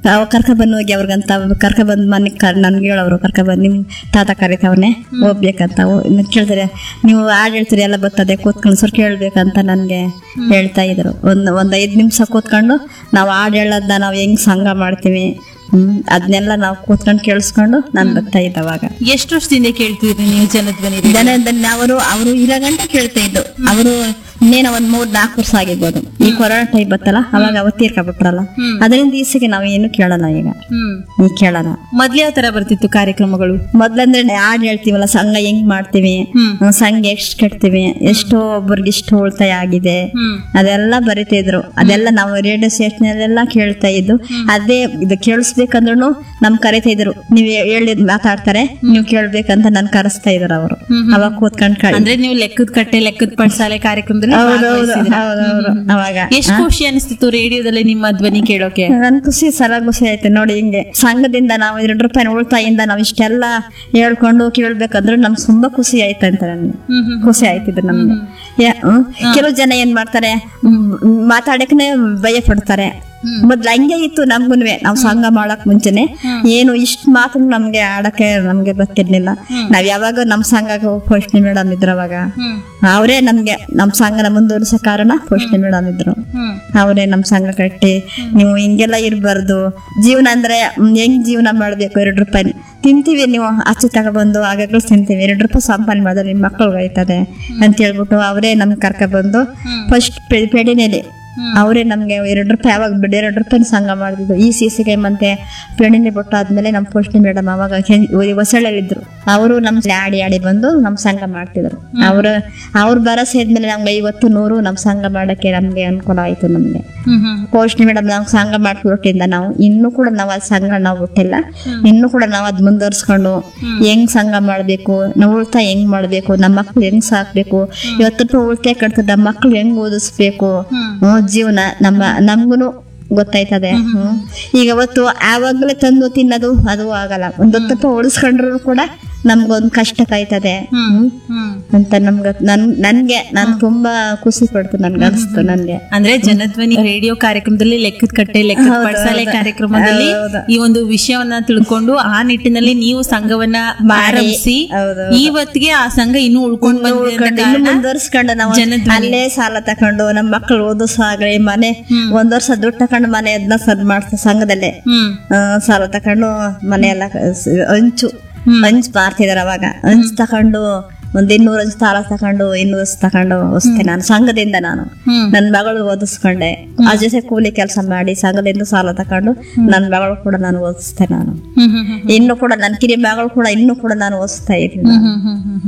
ಅವ್ ಕರ್ಕ ಬಂದು ಹೋಗಿ ಅವ್ರಿಗಂತ ಕರ್ಕ ಬಂದ್ ಮನೆ ಕರ್ ನನ್ಗೆ ಹೇಳೋರು ಕರ್ಕ ಬಂದು ನಿಮ್ ತಾತ ಕರಿತಾವನೆ ಹೋಗ್ಬೇಕಂತ ಓ- ಇನ್ನು ಕೇಳ್ತಾರೆ ನೀವು ಹಾಡು ಹೇಳ್ತೀರಿ ಎಲ್ಲ ಬರ್ತದೆ ಕೂತ್ಕೊಂಡು ಸ್ವಲ್ಪ ಕೇಳ್ಬೇಕಂತ ನನ್ಗೆ ಹೇಳ್ತಾ ಇದ್ರು ಒಂದ್ ಒಂದ್ ಐದ್ ನಿಮಿಷ ಕೂತ್ಕೊಂಡು ನಾವು ಹಾಡು ಹೇಳೋದನ್ನ ನಾವು ಹೆಂಗ್ ಸಂಘ ಮಾಡ್ತೀವಿ ಹ್ಮ್ ಅದನ್ನೆಲ್ಲ ನಾವು ಕೂತ್ಕೊಂಡು ಕೇಳಿಸ್ಕೊಂಡು ನಾನು ಬರ್ತಾ ಇದ್ದೆ ಅವಾಗ ಎಷ್ಟು ವರ್ಷದಿಂದ ಕೇಳ್ತಿದ್ರಿ ನೀವು ಜನಧ್ವನಿ ಜನದಲ್ಲಿ ಅವರು ಅವರು ಇರೋ ಗಂಟೆ ಕೇಳ್ತಾ ಇದ್ದು ಅವರು ಇನ್ನೇನೋ ಒಂದ್ ಮೂರ್ ನಾಲ್ಕು ವರ್ಷ ಆಗಿರ್ಬೋದು ಈ ಕೊರೋನಾ ಟೈಪ್ ಬತ್ತಲ್ಲ ಅವಾಗ ಅವತ್ತು ತೀರ್ಕೊಬಿಟ್ರಲ್ಲ ಅದರಿಂದ ಈಚೆಗೆ ನಾವು ಏನು ಕೇಳಲ್ಲ ಈಗ ಹ್ಮ್ ಈಗ ಕೇಳಲ್ಲ ಮೊದ್ಲು ಯಾವ ತರ ಬರ್ತಿತ್ತು ಕಾರ್ಯಕ್ರಮಗಳು ಮೊದ್ಲಂದ್ರೆ ಹಾಡು ಹೇಳ್ತೀವಲ್ಲ ಸಂಘ ಹೆಂಗ್ ಮಾಡ್ತೀವಿ ಹ್ಮ್. ಹ್ಮ್, ಸಂಘ ಎಷ್ಟ್ ಕಟ್ತೀವಿ ಎಷ್ಟೋ ಒಬ್ಬರಿಗೆ ಇಷ್ಟು ಉಳಿತಾಯ ಆಗಿದೆ ಹ್ಮ್ ಅದೆಲ್ಲ ಬರಿತಿದ್ರು ಅದೆಲ್ಲ ನಾವು ರೇಡಿಯೋ ಸ್ಟೇಷನ್ ಅಲ್ಲೆಲ್ಲ ಕೇಳ್ತಾ ಇದ್ದು ಅದೇ ಇದು ಕೇಳಿಸ್ಬೇಕಂದ್ರೂ ನಮ್ ಕರಿತಾ ಇದ್ರು ನೀವ್ ಹೇಳಿದ್ ಮಾತಾಡ್ತಾರೆ ನೀವು ಕೇಳ್ಬೇಕಂತ ನನ್ ಕರೆಸ್ತಾ ಇದ್ರು ಅವರು ಅವಾಗ ಕೂತ್ಕೊಂಡ್ ಕಳ್ ಅಂದ್ರೆ ನೀವು ಲೆಕ್ಕದ ಕಟ್ಟೆ ಲೆಕ್ಕದ ಪಡ್ಸಾಲೆ ಕಾರ್ಯಕ್ರಮದಲ್ಲಿ ಹೌದೌದು ಭಾಗವಹಿಸಿದ್ರಿ. ಹೌದೌದು ಅವಾಗ ಎಷ್ಟು ಖುಷಿ ಅನಿಸ್ತಿತ್ತು ರೇಡಿಯೋದಲ್ಲಿ ನಿಮ್ಮ ಧ್ವನಿ ಕೇಳೋಕೆ ನನ್ ಖುಷಿ ಸಲ ಖುಷಿ ಆಯ್ತು ನೋಡಿ ಹಿಂಗೆ ಸಂಘದಿಂದ ನಾವು ಎರಡು ರೂಪಾಯಿ ಉಳಿತಾಯಿಂದ ನಾವು ಇಷ್ಟೆಲ್ಲ ಹೇಳ್ಕೊಂಡು ಕೇಳ್ಬೇಕಂದ್ರೆ ನಮ್ಗೆ ತುಂಬಾ ಖುಷಿ ಆಯ್ತು ಅಂತ ನನ್ಗೆ ಹ್ಮ್ ಹ್ಮ್ ಖುಷಿ ಆಯ್ತಿದ್ರು ನಮ್ಗೆ ಯಾ- ಹ್ಮ್. ಕೆಲವು ಜನ ಏನ್ ಮಾಡ್ತಾರೆ ಹ್ಮ್, ಮಾತಾಡಕ್ನೆ ಭಯ ಪಡ್ತಾರೆ ಮೊದ್ಲು ಹಂಗೆ ಇತ್ತು ನಮ್ಗುನ್ವೆ ನಾವ್ ಸಂಘ ಮಾಡಕ್ ಮುಂಚೆನೆ ಏನು ಇಷ್ಟ ಮಾತ್ರ ನಮ್ಗೆ ಆಡಕ್ಕೆ ನಮ್ಗೆ ಗೊತ್ತಿರ್ಲಿಲ್ಲ ನಾವ್ ಯಾವಾಗ ನಮ್ ಸಂಘಕ್ಕೆ ಪೋಷಣೆ ಮೇಡಮ್ ಇದ್ರು ಅವಾಗ ಹ್ಮ್ ಅವರೇ ನಮ್ಗೆ ನಮ್ ಸಂಘನ ಮುಂದುವರಿಸೋ ಕಾರಣ ಪೋಷಣೆ ಮೇಡಮ್ ಇದ್ರು ಹ್ಮ್ ಅವರೇ ನಮ್ ಸಂಘ ಕಟ್ಟಿ ನೀವು ಹಿಂಗೆಲ್ಲ ಇರ್ಬಾರ್ದು ಜೀವನ ಅಂದ್ರೆ ಮ್, ಹೆಂಗ್ ಜೀವನ ಮಾಡ್ಬೇಕು ಎರಡು ರೂಪಾಯಿ ತಿಂತೀವಿ ನೀವು ಆಚೆ ತಗೊಬಂದು ಆಗಾಗ್ಲೂ ತಿಂತೀವಿ ಎರಡು ರೂಪಾಯಿ ಸಂಪಾದನೆ ಮಾಡಿದ್ರೆ ನಿಮ್ಮ ಮಕ್ಕಳಿಗೆ ಆಯ್ತದೆ ಅಂತ ಹೇಳ್ಬಿಟ್ಟು ಅವರೇ ನಮ್ಗೆ ಕರ್ಕ ಬಂದು ಫಸ್ಟ್ ಪೆಡಿನೇಲಿ ಅವರೇ ನಮ್ಗೆ ಎರಡು ರೂಪಾಯಿ ಅವಾಗ ಬಿಡಿ ಎರಡು ರೂಪಾಯಿ ಸಂಘ ಮಾಡಿದ್ರು ಈ ಸಿ ಸಿ ಮತ್ತೆ ಪೆಣಿನೆ ಬಿಟ್ಟು ಆದ್ಮೇಲೆ ನಮ್ಮ ಪೋಷಣೆ ಮೇಡಮ್ ಅವಾಗ ಹೊಸಳಲ್ಲಿದ್ರು ಅವರು ನಮ್ ಆಡಿ ಆಡಿ ಬಂದು ನಮ್ ಸಂಘ ಮಾಡ್ತಿದ್ರು ಅವ್ರ ಅವ್ರ ಭರವಸೆ ಆದ್ಮೇಲೆ ನಮ್ಗೆ ಐವತ್ತು ನೂರು ನಮ್ ಸಂಘ ಮಾಡಕ್ಕೆ ನಮ್ಗೆ ಅನುಕೂಲ ಆಯ್ತು ನಮ್ಗೆ ಹ್ಮ್ ಹ್ಮ್ ಪೋಷಣೆ ಮೇಡಮ್ ನಾವು ಸಂಘ ಮಾಡ್ಕೊಟ್ಟಿಂದ ನಾವು ಇನ್ನೂ ಕೂಡ ನಾವು ಅದ್ ಸಂಘ ನಾವು ಬಿಟ್ಟಿಲ್ಲ ಇನ್ನೂ ಕೂಡ ನಾವು ಅದ್ ಮುಂದುವರ್ಸ್ಕೊಂಡು ಹೆಂಗ್ ಸಂಘ ಮಾಡ್ಬೇಕು ನಾವು ಉಳಿತಾಯ ಹೆಂಗ್ ಮಾಡ್ಬೇಕು ನಮ್ಮ ಮಕ್ಳು ಹೆಂಗ್ ಸಾಕ್ಬೇಕು ಇವತ್ತು ರೂಪಾಯಿ ಉಳಿತಾಯ ಕಟ್ತದ ನಮ್ಮ ಮಕ್ಳು ಹೆಂಗ್ ಓದಿಸ್ಬೇಕು ಹ್ಮ್, ಜೀವನ ನಮ್ಮ ನಮ್ಗುನು ಗೊತ್ತಾಯ್ತದೆ ಹ್ಮ್ ಈಗ ಅವತ್ತು ಆವಾಗಲೇ ತಂದು ತಿನ್ನೋದು ಅದು ಆಗಲ್ಲ ಒಂದ್ ಹತ್ತು ರೂಪಾಯಿ ಉಳಿಸ್ಕೊಂಡ್ರು ಕೂಡ ನಮ್ಗೊಂದ್ ಕಷ್ಟಕ್ಕಾಯ್ತದೆ ಹ್ಮ್ ಹ್ಮ್ ಅಂತ ನಮ್ಗ ನನ್ ನನ್ಗೆ ನಾನ್ ತುಂಬಾ ಖುಷಿ ಪಡ್ತು ನನ್ಗೆ ಅನ್ಸ್ತು ನನ್ಗೆ ಅಂದ್ರೆ ಜನಧ್ವನಿ ರೇಡಿಯೋ ಕಾರ್ಯಕ್ರಮದಲ್ಲಿ ಲೆಕ್ಕದ ಕಟ್ಟೆ ಲೆಕ್ಕದ ಪಡ್ಸಾಲೆ ಕಾರ್ಯಕ್ರಮದಲ್ಲಿ ಈ ಒಂದು ವಿಷಯವನ್ನ ತಿಳ್ಕೊಂಡು ಆ ನಿಟ್ಟಿನಲ್ಲಿ ನೀವು ಸಂಘವನ್ನ ಆರಂಭಿಸಿ ಹೌದು. ಇವತ್ತಿಗೆ ಆ ಸಂಘ ಇನ್ನೂ ಉಳ್ಕೊಂಡು ಬಂದಿದೆ ಅಂತ ಉಳ್ಕೊಂಡು ಇನ್ನು ಕಾರಣ ಮುಂದುವರ್ಸ್ಕೊಂಡು ನಾವು ಜನಧ್ವನಿ. ಅಲ್ಲೇ ಸಾಲ ತಕೊಂಡು ನಮ್ಮ ಮಕ್ಕಳು ಓದಿಸಾಗ್ಲಿ ಮನೆ ಒಂದ್ ವರ್ಷ ದುಡ್ಡು ತಕೊಂಡು ಮನೆ ಅದನ್ನ ಸದ್ ಮಾಡ್ತೀವಿ ಸಂಘದಲ್ಲೇ ಹ್ಮ್ ಆ, ಸಾಲ ತಕೊಂಡು ಮನೆ ಎಲ್ಲ ಕ- ಹಂಚು ಹಂಚ್ ಮಾರ್ತಿದಾರೆ ಅವಾಗ ಹಂಚ್ ತಕೊಂಡು ಒಂದ್ ಇನ್ನೂರು ಹಂಚ್ ಸಾಲ ತಕೊಂಡು ಇನ್ನೂರು ಹಂಚ್ ತಕೊಂಡು ಹೊಸ್ತೆ ನಾನು ಸಂಘದಿಂದ ನಾನು ಹ್ಮ್. ನನ್ ಮಗಳು ಓದಿಸ್ಕೊಂಡೆ ಆ ಜೊತೆ ಕೂಲಿ ಕೆಲಸ ಮಾಡಿ ಸಂಘದಿಂದ ಸಾಲ ತಕೊಂಡು ನನ್ ಮಗಳು ಕೂಡ ನಾನು ಓದಿಸ್ತೆ ನಾನು ಹ್ಮ್ ಹ್ಮ್ ಹ್ಮ್ ಇನ್ನು ಕೂಡ ನನ್ ಕಿರಿ ಮಗಳು ಕೂಡ ಇನ್ನು ಕೂಡ ನಾನು ಓದಿಸ್ತಾ ಇದ್ದೀನಿ ಹ್ಮ್ ಹ್ಮ್ ಹ್ಮ್